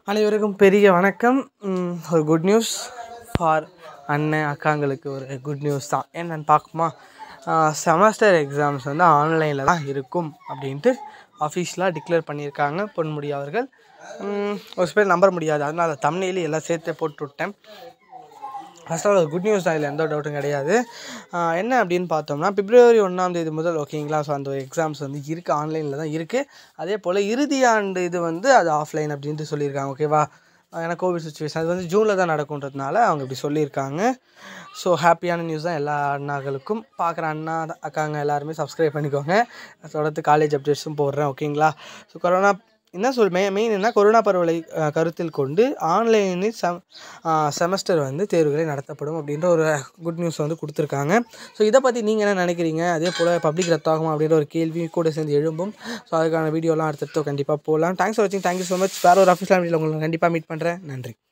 அனைவருக்கும் பெரிய வணக்கம் ம், ஒரு குட் நியூஸ் ஃபார் அண்ணன் அக்காங்களுக்கு ஒரு குட் நியூஸ் தான் என்னென்னு பார்க்குமா செமஸ்டர் எக்ஸாம்ஸ் வந்து ஆன்லைனில் தான் இருக்கும் அப்படின்ட்டு அஃபீஷியலாக டிக்ளேர் பண்ணியிருக்காங்க பொன்முடி அவர்கள் ம், ஒரு சில பேர் நம்ப முடியாது அதனால் தமிழ்லேயே எல்லாம் சேர்த்தே போட்டு விட்டேன் ஃபர்ஸ்ட் ஆல் குட் நியூஸ் தான் இதில் எந்த டவுட்டும் கிடையாது ஆஹ் என்ன அப்படின்னு பார்த்தோம்னா பிப்ரவரி ஒன்றாம் தேதி முதல் ஓகேங்களா ஸோ அந்த எக்ஸாம்ஸ் வந்து இருக்குது ஆன்லைனில் தான் இருக்குது அதே போல் இறுதி ஆண்டு இது வந்து அது ஆஃப்லைன் அப்படின்ட்டு சொல்லியிருக்காங்க ஓகேவா ஆஹ் ஏன்னா கோவிட் சுச்சுவேஷன் அது வந்து ஜூனில் தான் நடக்குன்றதுனால அவங்க இப்படி சொல்லியிருக்காங்க ஸோ ஹாப்பியான நியூஸ் தான் எல்லா அண்ணாக்களுக்கும் பார்க்குற அண்ணா அக்காங்க எல்லாருமே சப்ஸ்கிரைப் பண்ணிக்கோங்க தொடர்ந்து காலேஜ் அப்டேட்ஸும் போடுறேன் ஓகேங்களா ஸோ கொரோனா என்ன சொல் மெ மெயின் என்ன கொரோனா பரவலை அஹ், கருத்தில் கொண்டு ஆன்லைனில் செம் செமஸ்டர் வந்து தேர்வுகளை நடத்தப்படும் அப்படின்ற ஒரு குட் நியூஸ் வந்து கொடுத்துருக்காங்க ஸோ இதை பற்றி நீங்கள் என்ன நினைக்கிறீங்க அதே போல் பப்ளிக் ரத்தாகுமா அப்படின்ற ஒரு கேள்வி கூட சேர்ந்து எழும்பும் ஸோ அதுக்கான வீடியோலாம் அடுத்தடுத்து கண்டிப்பாக போகலாம் தேங்க்ஸ் ஃபார் வாட்சிங் தேங்க்யூ ஸோ மச் வேறு ஒரு அஃபிஷியல் வீடியோவில் உங்களை கண்டிப்பாக மீட் பண்ணுறேன் நன்றி